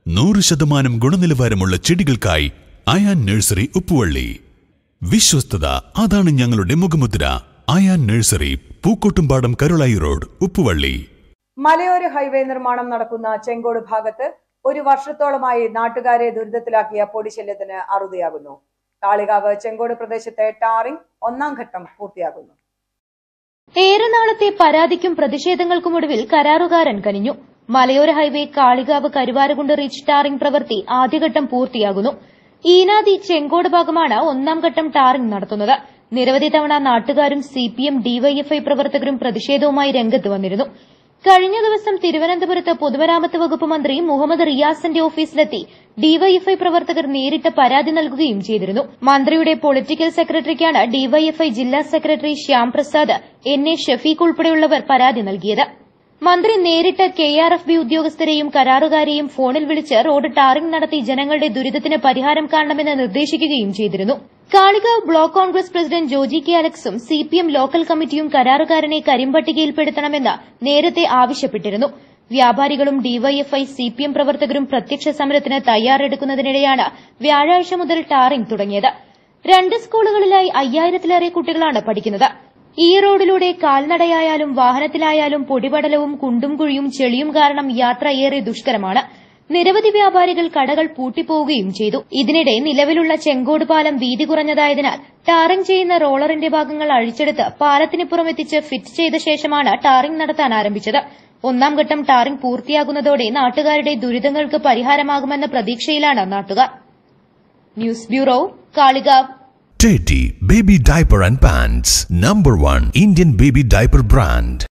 നൂറ് ശതമാനം ഗുണനിലവാരമുള്ള ചെടികൾക്കായി അയാൻ നഴ്സറി ഉപ്പുവള്ളി വിശ്വസ്തത അതാണ് ഞങ്ങളുടെ മുഖമുദ്ര അയാൻ നഴ്സറി പൂക്കോട്ടുംപാടം കരുളായി റോഡ് ഉപ്പുവള്ളി മലയോര ഹൈവേ നിർമ്മാണം നടക്കുന്ന ചെങ്കോട് ഭാഗത്ത് ഒരു വർഷത്തോളമായി നാട്ടുകാരെ ദുരിതത്തിലാക്കിയ പൊടിശല്യത്തിന് അറുതിയാകുന്നു കാളികാവ് ചെങ്കോട് പ്രദേശത്തെ ടാറിംഗ് ഒന്നാം ഘട്ടം പൂർത്തിയാകുന്നു ഏറെ നാളത്തെ പരാതിക്കും പ്രതിഷേധങ്ങൾക്കുമൊടുവിൽ കരാറുകാരൻ കനിഞ്ഞു മലയോര highway Kalikavu Karuvarakundu reach tarring പ്രവൃത്തി ആദ്യഘട്ടം പൂർത്തിയാകുന്നു ഈനാദി ചെങ്കോട് ഭാഗമാണ് ഒന്നാം ഘട്ടം ടാറിംഗ് നടത്തുന്നത് നിരവധി തവണ നാട്ടുകാരും സിപിഎം ഡിവൈഎഫ്ഐ പ്രവർത്തകരും പ്രതിഷേധവുമായി രംഗത്ത് വന്നിരുന്നു കഴിഞ്ഞ ദിവസം തിരുവനന്തപുരത്ത് പൊതുമരാമത്ത് വകുപ്പ് മന്ത്രി മുഹമ്മദ് റിയാസിന്റെ ഓഫീസിലെത്തി ഡിവൈഎഫ്ഐ പ്രവർത്തകർ നേരിട്ട് പരാതി നൽകുകയും ചെയ്തിരുന്നു മന്ത്രിയുടെ പൊളിറ്റിക്കൽ സെക്രട്ടറിക്കാണ് ഡിവൈഎഫ്ഐ ജില്ലാ secretary Shyam Prasad N A Shafeeq ഉൾപ്പെടെയുള്ളവർ പരാതി നൽകിയത് മന്ത്രി നേരിട്ട് കെ ആർ എഫ് ബി ഉദ്യോഗസ്ഥരെയും കരാറുകാരെയും ഫോണിൽ വിളിച്ച് റോഡ് ടാറിംഗ് നടത്തി ജനങ്ങളുടെ ദുരിതത്തിന് പരിഹാരം കാണണമെന്ന് നിർദ്ദേശിക്കുകയും ചെയ്തിരുന്നു Kalikavu block Congress president Joji K അലക്സും സിപിഎം ലോക്കൽ കമ്മിറ്റിയും കരാറുകാരനെ കരിമ്പട്ടികയിൽപ്പെടുത്തണമെന്ന് നേരത്തെ ആവശ്യപ്പെട്ടിരുന്നു വ്യാപാരികളും ഡിവൈഎഫ്ഐ സിപിഎം പ്രവർത്തകരും പ്രത്യക്ഷ സമരത്തിന് തയ്യാറെടുക്കുന്നതിനിടെയാണ് വ്യാഴാഴ്ച മുതൽ ടാറിംഗ് തുടങ്ങിയത് രണ്ട് സ്കൂളുകളിലായി അയ്യായിരത്തിലേറെ കുട്ടികളാണ് പഠിക്കുന്നത് ഈ റോഡിലൂടെ കാൽനടയായാലും വാഹനത്തിലായാലും പൊടിപടലവും കുണ്ടും കുഴിയും ചെളിയും കാരണം യാത്ര ഏറെ ദുഷ്കരമാണ് നിരവധി വ്യാപാരികൾ കടകൾ പൂട്ടിപ്പോവുകയും ചെയ്തു ഇതിനിടെ നിലവിലുള്ള ചെങ്കോട് പാലം വീതി കുറഞ്ഞതായതിനാൽ ടാറിംഗ് ചെയ്യുന്ന റോളറിന്റെ ഭാഗങ്ങൾ അഴിച്ചെടുത്ത് പാലത്തിനിപ്പുറം എത്തിച്ച് ഫിറ്റ് ചെയ്ത ശേഷമാണ് ടാറിംഗ് നടത്താൻ ആരംഭിച്ചത് ഒന്നാം ഘട്ടം ടാറിംഗ് പൂർത്തിയാകുന്നതോടെ നാട്ടുകാരുടെ ദുരിതങ്ങൾക്ക് പരിഹാരമാകുമെന്ന പ്രതീക്ഷയിലാണ് നാട്ടുകാർ news bureau Kalikavu Teddy Baby Diaper and Pants, number one Indian baby diaper brand.